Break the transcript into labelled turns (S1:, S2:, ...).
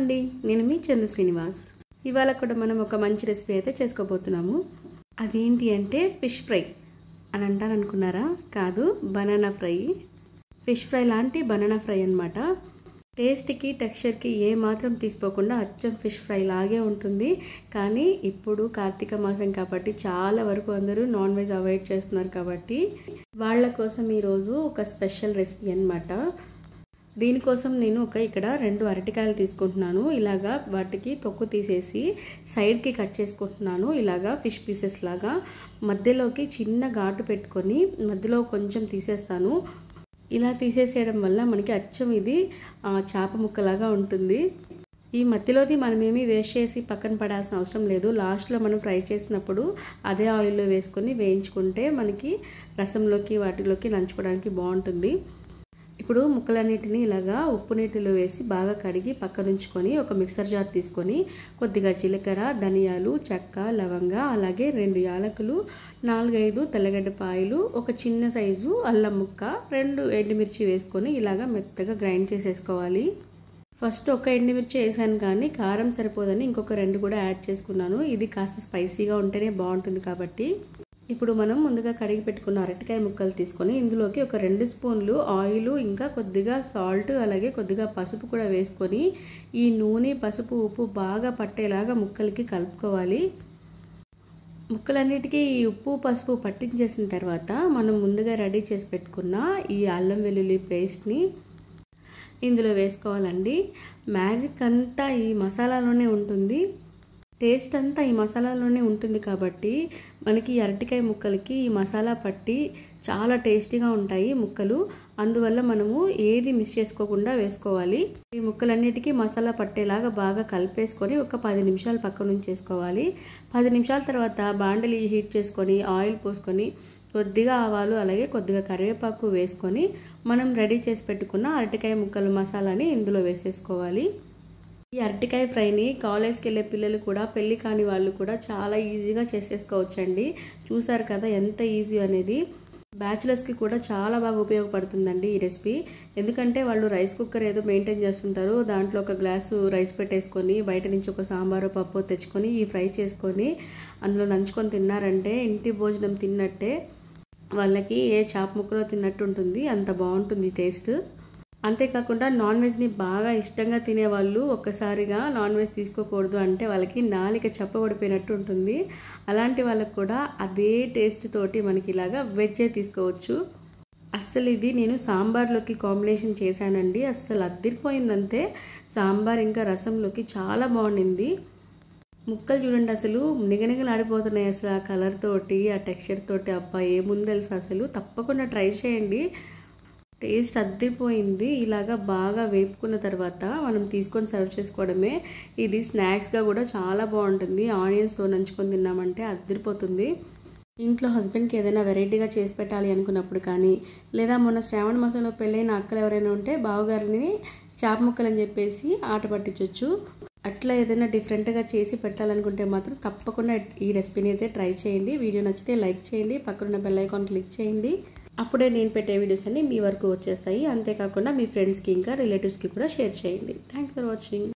S1: అండి నేను మీ చందు శ్రీనివాస్ ఇవాళ కూడా మనం ఒక మంచి రెసిపీ అయితే చేసుకోబోతున్నాము అదేంటి అంటే ఫిష్ ఫ్రై అని అంటాను అనుకున్నారా కాదు బనానా ఫ్రై ఫిష్ ఫ్రై లాంటి బనానా ఫ్రై అనమాట టేస్ట్కి టెక్స్చర్కి ఏ మాత్రం తీసుకోకుండా అచ్చం ఫిష్ ఫ్రై లాగే ఉంటుంది కానీ ఇప్పుడు కార్తీక మాసం కాబట్టి చాలా వరకు అందరూ నాన్ వెజ్ అవాయిడ్ చేస్తున్నారు కాబట్టి వాళ్ళ కోసం ఈరోజు ఒక స్పెషల్ రెసిపీ అనమాట దీనికోసం నేను ఒక ఇక్కడ రెండు అరటికాయలు తీసుకుంటున్నాను ఇలాగా వాటికి తొక్కు తీసేసి సైడ్కి కట్ చేసుకుంటున్నాను ఇలాగా ఫిష్ పీసెస్ లాగా మధ్యలోకి చిన్న ఘాటు పెట్టుకొని మధ్యలో కొంచెం తీసేస్తాను ఇలా తీసేసేయడం వల్ల మనకి అచ్చం ఇది చేప ముక్కలాగా ఉంటుంది ఈ మధ్యలోది మనమేమి వేస్ట్ చేసి పక్కన పడాల్సిన అవసరం లేదు లాస్ట్లో మనం ఫ్రై చేసినప్పుడు అదే ఆయిల్లో వేసుకొని వేయించుకుంటే మనకి రసంలోకి వాటిలోకి నంచుకోవడానికి బాగుంటుంది ఇప్పుడు ముక్కలన్నిటిని ఇలాగా ఉప్పు నీటిలో వేసి బాగా కడిగి పక్కనుంచుకొని ఒక మిక్సర్ జార్ తీసుకొని కొద్దిగా జీలకర్ర ధనియాలు చెక్క లవంగ అలాగే రెండు యాలకులు నాలుగైదు తెల్లగడ్డపాయలు ఒక చిన్న సైజు అల్లం ముక్క రెండు ఎండుమిర్చి వేసుకొని ఇలాగా మెత్తగా గ్రైండ్ చేసేసుకోవాలి ఫస్ట్ ఒక ఎండుమిర్చి వేసాను కానీ కారం సరిపోదని ఇంకొక రెండు కూడా యాడ్ చేసుకున్నాను ఇది కాస్త స్పైసీగా ఉంటేనే బాగుంటుంది కాబట్టి ఇప్పుడు మనం ముందుగా కడిగి పెట్టుకున్న అరటికాయ ముక్కలు తీసుకొని ఇందులోకి ఒక రెండు స్పూన్లు ఆయిల్ ఇంకా కొద్దిగా సాల్ట్ అలాగే కొద్దిగా పసుపు కూడా వేసుకొని ఈ నూనె పసుపు ఉప్పు బాగా పట్టేలాగా ముక్కలకి కలుపుకోవాలి ముక్కలన్నిటికీ ఈ ఉప్పు పసుపు పట్టించేసిన తర్వాత మనం ముందుగా రెడీ చేసి పెట్టుకున్న ఈ అల్లం వెల్లుల్లి పేస్ట్ని ఇందులో వేసుకోవాలండి మ్యాజిక్ అంతా ఈ మసాలాలోనే ఉంటుంది టేస్ట్ అంతా ఈ మసాలాలోనే ఉంటుంది కాబట్టి మనకి ఈ అరటికాయ ముక్కలకి ఈ మసాలా పట్టి చాలా టేస్టీగా ఉంటాయి ముక్కలు అందువల్ల మనము ఏది మిస్ చేసుకోకుండా వేసుకోవాలి ఈ ముక్కలన్నిటికీ మసాలా పట్టేలాగా బాగా కలిపేసుకొని ఒక పది నిమిషాలు పక్క నుంచి చేసుకోవాలి పది నిమిషాల తర్వాత బాండలి హీట్ చేసుకొని ఆయిల్ పోసుకొని కొద్దిగా ఆవాలు అలాగే కొద్దిగా కరివేపాకు వేసుకొని మనం రెడీ చేసి పెట్టుకున్న అరటికాయ ముక్కల మసాలాని ఇందులో వేసేసుకోవాలి ఈ అరటికాయ ఫ్రైని కాలేజ్కి వెళ్ళే పిల్లలు కూడా పెళ్ళి కాని వాళ్ళు కూడా చాలా ఈజీగా చేసేసుకోవచ్చండి చూసారు కదా ఎంత ఈజీ అనేది బ్యాచిలర్స్కి కూడా చాలా బాగా ఉపయోగపడుతుందండి ఈ రెసిపీ ఎందుకంటే వాళ్ళు రైస్ కుక్కర్ ఏదో మెయింటైన్ చేస్తుంటారు దాంట్లో ఒక గ్లాసు రైస్ పెట్టేసుకొని బయట నుంచి ఒక సాంబారు పప్పు తెచ్చుకొని ఈ ఫ్రై చేసుకొని అందులో నంచుకొని తిన్నారంటే ఇంటి భోజనం తిన్నట్టే వాళ్ళకి ఏ చేప ముక్కలో తిన్నట్టు ఉంటుంది అంత బాగుంటుంది టేస్ట్ అంతేకాకుండా నాన్ వెజ్ని బాగా ఇష్టంగా తినేవాళ్ళు ఒక్కసారిగా నాన్ వెజ్ తీసుకోకూడదు అంటే వాళ్ళకి నాలిక చెప్పబడిపోయినట్టు ఉంటుంది అలాంటి వాళ్ళకి కూడా అదే టేస్ట్ తోటి మనకి ఇలాగా వెజ్జే తీసుకోవచ్చు అస్సలు ఇది నేను సాంబార్లోకి కాంబినేషన్ చేశానండి అస్సలు అద్దరిపోయిందంతే సాంబార్ ఇంకా రసంలోకి చాలా బాగుండింది ముక్కలు చూడండి అసలు నిగనిగలాడిపోతున్నాయి అసలు ఆ కలర్ తోటి ఆ టెక్స్చర్ తోటి అబ్బా ఏముంది తెలుసు అసలు తప్పకుండా ట్రై చేయండి టేస్ట్ అద్దిపోయింది ఇలాగా బాగా వేపుకున్న తర్వాత మనం తీసుకొని సర్వ్ చేసుకోవడమే ఇది స్నాక్స్గా కూడా చాలా బాగుంటుంది ఆనియన్స్తో నంచుకొని తిన్నామంటే అద్దరిపోతుంది ఇంట్లో హస్బెండ్కి ఏదైనా వెరైటీగా చేసి పెట్టాలి అనుకున్నప్పుడు కానీ లేదా మొన్న శ్రావణ మాసంలో పెళ్ళైన అక్కలు ఎవరైనా ఉంటే బావగారిని చేప ముక్కలు అని చెప్పేసి ఆట పట్టించవచ్చు అట్లా ఏదైనా డిఫరెంట్గా చేసి పెట్టాలనుకుంటే మాత్రం తప్పకుండా ఈ రెసిపీని అయితే ట్రై చేయండి వీడియో నచ్చితే లైక్ చేయండి పక్కనున్న బెల్ ఐకాన్ క్లిక్ చేయండి అప్పుడే నేను పెట్టే వీడియోస్ అన్ని మీ వరకు వచ్చేస్తాయి అంతేకాకుండా మీ ఫ్రెండ్స్కి ఇంకా రిలేటివ్స్కి కూడా షేర్ చేయండి థ్యాంక్స్ ఫర్ వాచింగ్